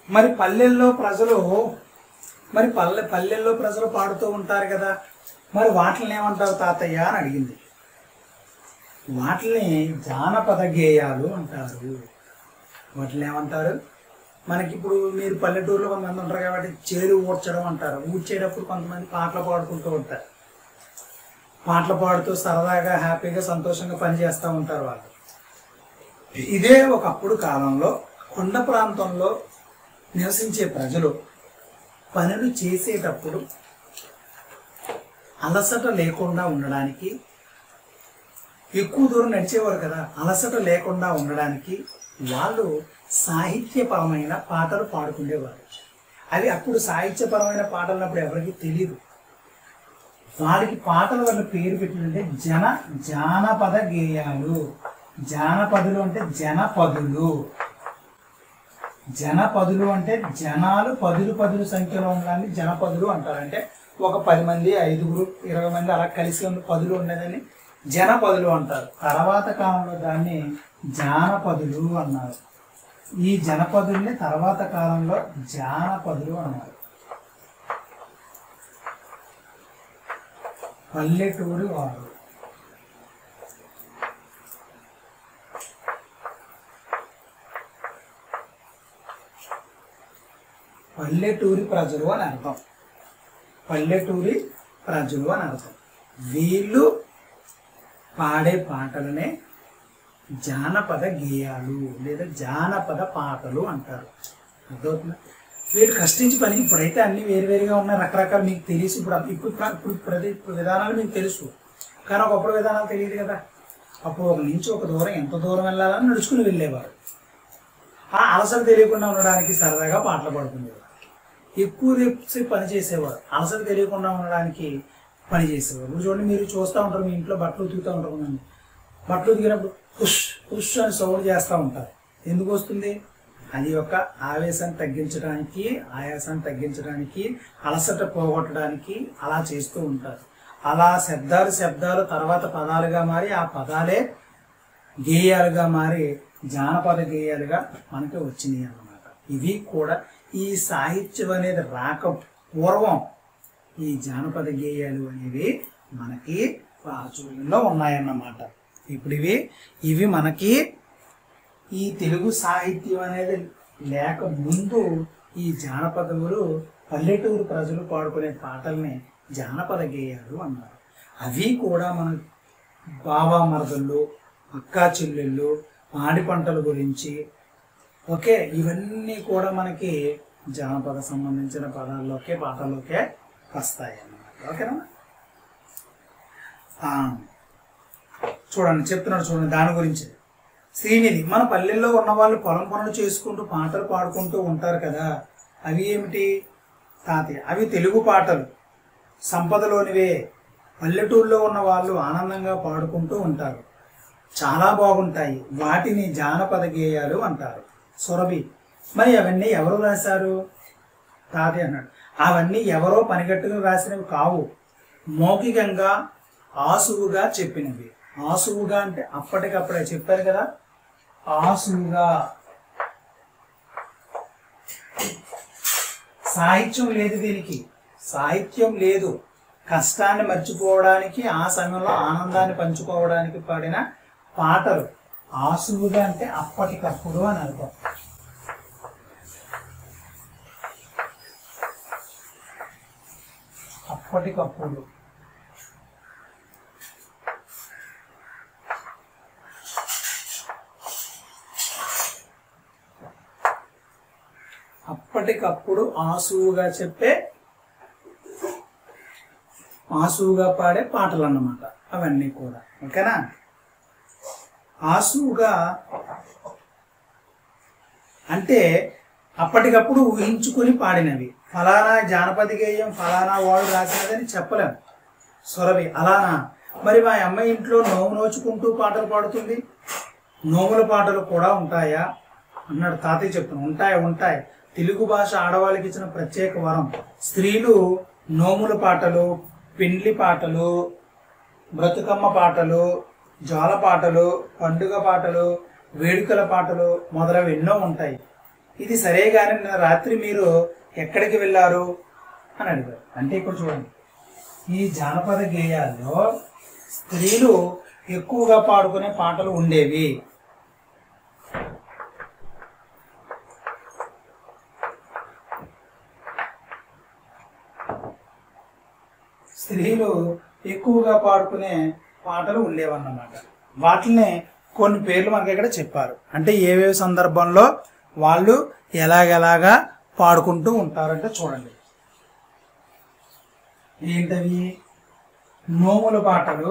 మరి పల్లెల్లో ప్రజలు మరి పల్లె పల్లెల్లో ప్రజలు పాడుతూ ఉంటారు కదా మరి వాటిని ఏమంటారు తాతయ్య అని అడిగింది వాటిని జానపద గేయాలు అంటారు వాటిని ఏమంటారు మనకి ఇప్పుడు మీరు పల్లెటూరులో కొంతమంది ఉంటారు కాబట్టి చేరు ఊడ్చడం అంటారు ఊడ్చేటప్పుడు కొంతమంది పాటలు పాడుకుంటూ ఉంటారు పాటలు పాడుతూ సరదాగా హ్యాపీగా సంతోషంగా పని చేస్తూ ఉంటారు వాళ్ళు ఇదే ఒకప్పుడు కాలంలో కొండ ప్రాంతంలో నివసించే ప్రజలు పనులు చేసేటప్పుడు అలసట లేకుండా ఉండడానికి ఎక్కువ దూరం నడిచేవారు కదా అలసట లేకుండా ఉండడానికి వాళ్ళు సాహిత్యపరమైన పాటలు పాడుకునేవారు అవి అప్పుడు సాహిత్యపరమైన పాటలు అన్నప్పుడు ఎవరికి తెలియదు వారికి పాటల వల్ల పేరు పెట్టిందంటే జన జానపద గేయాలు జానపదులు అంటే జనపదులు జనపదులు అంటే జనాలు పదులు పదులు సంఖ్యలో ఉండడాన్ని జనపదులు అంటారు అంటే ఒక పది మంది ఐదుగురు ఇరవై మంది అలా కలిసి ఉన్న పదులు ఉండేదని జనపదులు అంటారు తర్వాత కాలంలో దాన్ని జానపదులు అన్నారు ఈ జనపదుల్ని తర్వాత కాలంలో జానపదులు అన్నారు పల్లెటూరి వారు పల్లెటూరి ప్రజలు అని అర్థం పల్లెటూరి ప్రజలు అని అర్థం వీళ్ళు పాడే పాటలనే జానపద గేయాలు లేదా జానపద పాటలు అంటారు అర్థమవుతుందా వీళ్ళు కష్టించి పనికి ఇప్పుడైతే అన్ని వేరువేరుగా ఉన్నాయి రకరకాలు మీకు తెలుసు ఇప్పుడు ఇప్పుడు ఇప్పుడు ప్రతి విధానాలు మీకు తెలుసు కానీ ఒకప్పుడు విధానాలు తెలియదు కదా అప్పుడు ఒక నుంచి ఒక దూరం ఎంత దూరం వెళ్ళాలని నడుచుకుని వెళ్ళేవారు ఆ అలసట తెలియకుండా ఉండడానికి సరదాగా పాటలు పాడుకునేవారు ఎక్కువ సేపు పని చేసేవారు అలసట తెలియకుండా ఉండడానికి పని చేసేవారు ఇప్పుడు చూడండి మీరు చూస్తూ ఉంటారు మీ ఇంట్లో బట్టలు ఉతుకుతూ ఉంటారు కొంతమంది. బట్టలు ఉతికినప్పుడు పుష్ పుష్ అని సౌండ్ చేస్తూ ఉంటారు ఎందుకు వస్తుంది అది యొక్క ఆవేశాన్ని తగ్గించడానికి ఆయాసాన్ని తగ్గించడానికి అలసట పోగొట్టడానికి అలా చేస్తూ ఉంటారు అలా శబ్దాలు శబ్దాలు తర్వాత పదాలుగా మారి ఆ పదాలే గేయాలుగా మారి జానపద గేయాలుగా మనకి వచ్చినాయి అన్నమాట ఇవి కూడా ఈ సాహిత్యం అనేది రాక పూర్వం ఈ జానపద గేయాలు అనేవి మనకి ప్రాచుర్యంలో ఉన్నాయన్నమాట ఇప్పుడు ఇవి ఇవి మనకి ఈ తెలుగు సాహిత్యం అనేది లేక ముందు ఈ జానపదములు పల్లెటూరు ప్రజలు పాడుకునే పాటల్ని జానపద గేయాలు అన్నారు అవి కూడా మన బాబా మరదళ్ళు అక్కా చెల్లెళ్ళు మాడి పంటల గురించి ఓకే ఇవన్నీ కూడా మనకి జానపద సంబంధించిన పదాల్లోకే పాటల్లోకే వస్తాయి అన్నమాట ఓకేనా ఆ, చూడండి చెప్తున్నాడు చూడండి దాని గురించి శ్రీనిధి మన పల్లెల్లో ఉన్న వాళ్ళు పొలం పనులు చేసుకుంటూ పాటలు పాడుకుంటూ ఉంటారు కదా అవి ఏమిటి తాతయ్య అవి తెలుగు పాటలు సంపదలోనివే పల్లెటూరులో ఉన్న వాళ్ళు ఆనందంగా పాడుకుంటూ ఉంటారు చాలా బాగుంటాయి వాటిని జానపద గేయాలు అంటారు సురభి మరి అవన్నీ ఎవరు రాశారు తాతయ్య అన్నాడు అవన్నీ ఎవరో పనిగట్టుగా రాసినవి కావు మౌఖికంగా ఆసువుగా చెప్పినవి ఆసువుగా అంటే అప్పటికప్పుడే చెప్పారు కదా ఆసువుగా సాహిత్యం లేదు దీనికి సాహిత్యం లేదు కష్టాన్ని మర్చిపోవడానికి ఆ సమయంలో ఆనందాన్ని పంచుకోవడానికి పాడిన పాటలు ఆసువుగా అంటే అప్పటికప్పుడు అని అర్థం అప్పటికప్పుడు అప్పటికప్పుడు ఆసువుగా చెప్పే ఆసువుగా పాడే పాటలు అన్నమాట అవన్నీ కూడా ఓకేనా ఆసువుగా అంటే అప్పటికప్పుడు ఊహించుకొని పాడినవి ఫలానా జానపద గేయం ఫలానా వాడు రాసినదని చెప్పలేము సురభి అలానా మరి మా అమ్మాయి ఇంట్లో నోము నోచుకుంటూ పాటలు పాడుతుంది నోముల పాటలు కూడా ఉంటాయా అన్నాడు తాతయ్య చెప్తున్నాను ఉంటాయి ఉంటాయి తెలుగు భాష ఆడవాళ్ళకి ఇచ్చిన ప్రత్యేక వరం స్త్రీలు నోముల పాటలు పెండ్లి పాటలు బ్రతుకమ్మ పాటలు జోల పాటలు పండుగ పాటలు వేడుకల పాటలు మొదలవి ఎన్నో ఉంటాయి ఇది సరే కానీ నిన్న రాత్రి మీరు ఎక్కడికి వెళ్ళారు అని అడిగారు అంటే ఇక్కడ చూడండి ఈ జానపద గేయాల్లో స్త్రీలు ఎక్కువగా పాడుకునే పాటలు ఉండేవి స్త్రీలు ఎక్కువగా పాడుకునే పాటలు ఉండేవన్నమాట వాటిని కొన్ని పేర్లు మనకి ఇక్కడ చెప్పారు అంటే ఏవేవి సందర్భంలో వాళ్ళు ఎలాగెలాగా పాడుకుంటూ ఉంటారంటే చూడండి ఏంటవి నోముల పాటలు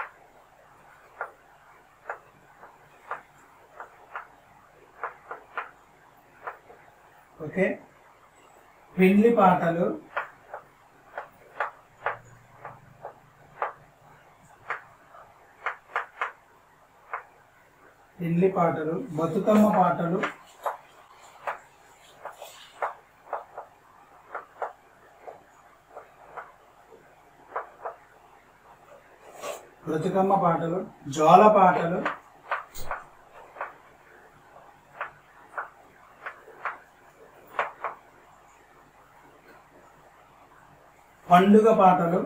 ఓకే పెళ్లి పాటలు పెళ్లి పాటలు బతుకమ్మ పాటలు బతుకమ్మ పాటలు జోల పాటలు పండుగ పాటలు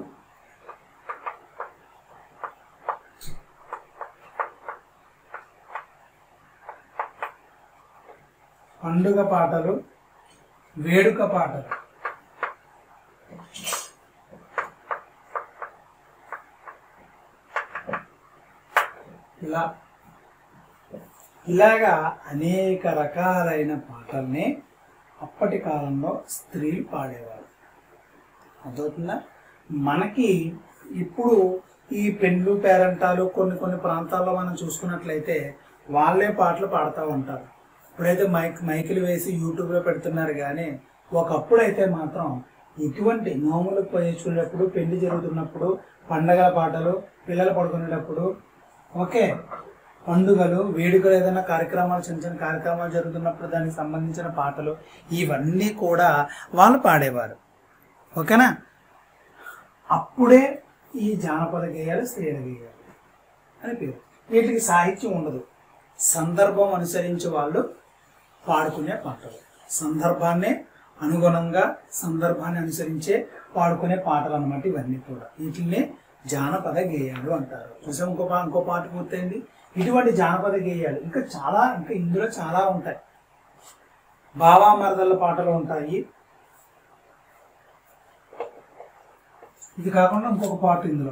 పండుగ పాటలు వేడుక పాటలు ఇలా ఇలాగా అనేక రకాలైన పాటల్ని అప్పటి కాలంలో స్త్రీలు పాడేవారు అర్థవుతుందా మనకి ఇప్పుడు ఈ పెండ్లు పేరంటాలు కొన్ని కొన్ని ప్రాంతాల్లో మనం చూసుకున్నట్లయితే వాళ్ళే పాటలు పాడుతూ ఉంటారు ఇప్పుడైతే మైక్ మైకులు వేసి యూట్యూబ్లో పెడుతున్నారు కానీ ఒకప్పుడు అయితే మాత్రం ఇటువంటి నోములకు పోయి చూడేటప్పుడు పెళ్లి జరుగుతున్నప్పుడు పండగల పాటలు పిల్లలు పడుకునేటప్పుడు ఓకే పండుగలు వేడుకలు ఏదైనా కార్యక్రమాలు చిన్న చిన్న కార్యక్రమాలు జరుగుతున్నప్పుడు దానికి సంబంధించిన పాటలు ఇవన్నీ కూడా వాళ్ళు పాడేవారు ఓకేనా అప్పుడే ఈ జానపద గేయాలు స్త్రీల గేయాలు అని పేరు వీటికి సాహిత్యం ఉండదు సందర్భం అనుసరించి వాళ్ళు పాడుకునే పాటలు సందర్భాన్ని అనుగుణంగా సందర్భాన్ని అనుసరించే పాడుకునే పాటలు అన్నమాట ఇవన్నీ కూడా వీటిని జానపద గేయాలు అంటారు చూసాం ఇంకో పా- ఇంకో పాట పూర్తయింది ఇటువంటి జానపద గేయాలు ఇంకా చాలా ఇంకా ఇందులో చాలా ఉంటాయి బావామరదల పాటలు ఉంటాయి ఇది కాకుండా ఇంకొక పాట ఇందులో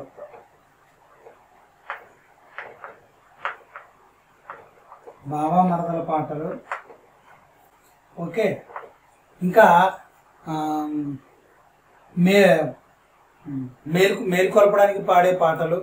బావా మరదల పాటలు ఓకే ఇంకా ఆమ్, మే మేలు మేల్కొల్పడానికి పాడే పాటలు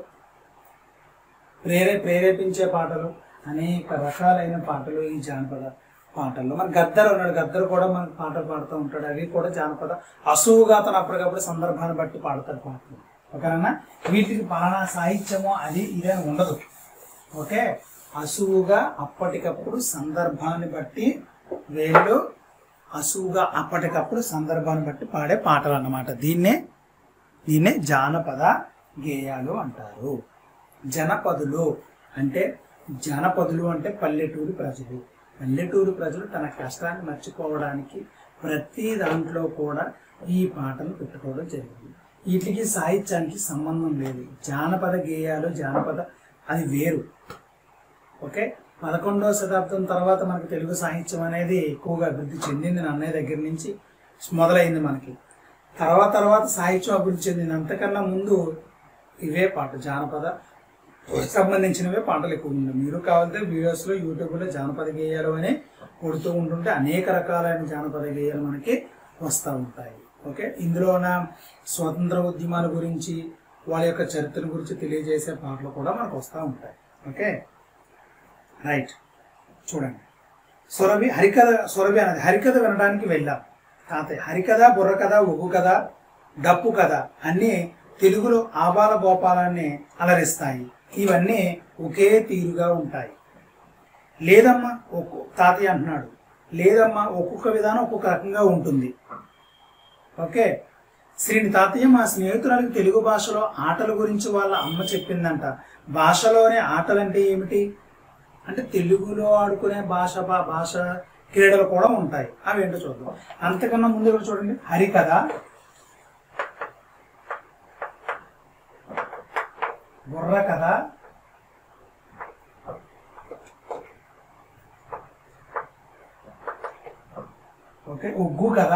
ప్రేరే ప్రేరేపించే పాటలు అనేక రకాలైన పాటలు ఈ జానపద పాటల్లో మన గద్దర్ ఉన్నాడు గద్దర్ కూడా మనకు పాటలు పాడుతూ ఉంటాడు అవి కూడా జానపద అసువుగా అతను అప్పటికప్పుడు సందర్భాన్ని బట్టి పాడతాడు పాటలు ఓకేనా వీటికి పలానా సాహిత్యము అది ఇదే ఉండదు ఓకే అసువుగా అప్పటికప్పుడు సందర్భాన్ని బట్టి వీళ్ళు అసువుగా అప్పటికప్పుడు సందర్భాన్ని బట్టి పాడే పాటలు అన్నమాట దీన్నే దీన్నే జానపద గేయాలు అంటారు జనపదులు అంటే జనపదులు అంటే పల్లెటూరు ప్రజలు పల్లెటూరు ప్రజలు తన కష్టాన్ని మర్చిపోవడానికి ప్రతి దాంట్లో కూడా ఈ పాటలు పెట్టుకోవడం జరిగింది వీటికి సాహిత్యానికి సంబంధం లేదు జానపద గేయాలు జానపద అది వేరు ఓకే పదకొండవ శతాబ్దం తర్వాత మనకి తెలుగు సాహిత్యం అనేది ఎక్కువగా అభివృద్ధి చెందింది అన్నయ్య దగ్గర నుంచి మొదలైంది మనకి తర్వాత తర్వాత సాహిత్యం అభివృద్ధి చెందింది అంతకన్నా ముందు ఇవే పాట జానపద సంబంధించినవే పాటలు ఎక్కువ ఉన్నాయి మీరు కావాలంటే వీడియోస్లో యూట్యూబ్లో జానపద గేయాలు అని కొడుతూ ఉంటుంటే అనేక రకాలైన జానపద గేయాలు మనకి వస్తూ ఉంటాయి ఓకే ఇందులో ఉన్న స్వతంత్ర ఉద్యమాల గురించి వాళ్ళ యొక్క చరిత్ర గురించి తెలియజేసే పాటలు కూడా మనకు వస్తూ ఉంటాయి ఓకే రైట్ చూడండి సురభి హరికథ సురభి అనేది హరికథ వినడానికి వెళ్ళాం తాతయ్య హరికథ బుర్రకథ ఉగ్గు కథ డప్పు కథ అన్నీ తెలుగులో ఆబాల గోపాలాన్ని అలరిస్తాయి ఇవన్నీ ఒకే తీరుగా ఉంటాయి లేదమ్మా ఒక్కొ తాతయ్య అంటున్నాడు లేదమ్మా ఒక్కొక్క విధానం ఒక్కొక్క రకంగా ఉంటుంది ఓకే శ్రీని తాతయ్య మా స్నేహితురానికి తెలుగు భాషలో ఆటల గురించి వాళ్ళ అమ్మ చెప్పిందంట భాషలోనే ఆటలంటే ఏమిటి అంటే తెలుగులో ఆడుకునే భాష భా- భాష క్రీడలు కూడా ఉంటాయి అవి ఏంటో చూద్దాం అంతకన్నా ముందు ఇక్కడ చూడండి హరికథ బుర్ర కథ ఓకే ఉగ్గు కథ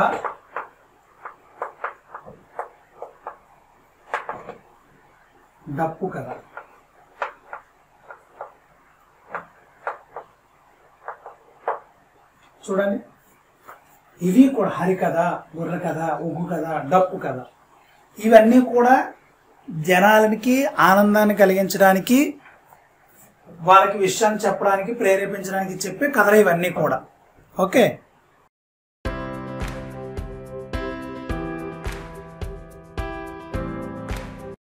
డప్పు కథ చూడండి ఇవి కూడా హరికథ బుర్ర కథ ఉగ్గు కథ డప్పు కథ ఇవన్నీ కూడా జనాలకి ఆనందాన్ని కలిగించడానికి వాళ్ళకి విషయాన్ని చెప్పడానికి ప్రేరేపించడానికి చెప్పే కథలు ఇవన్నీ కూడా ఓకే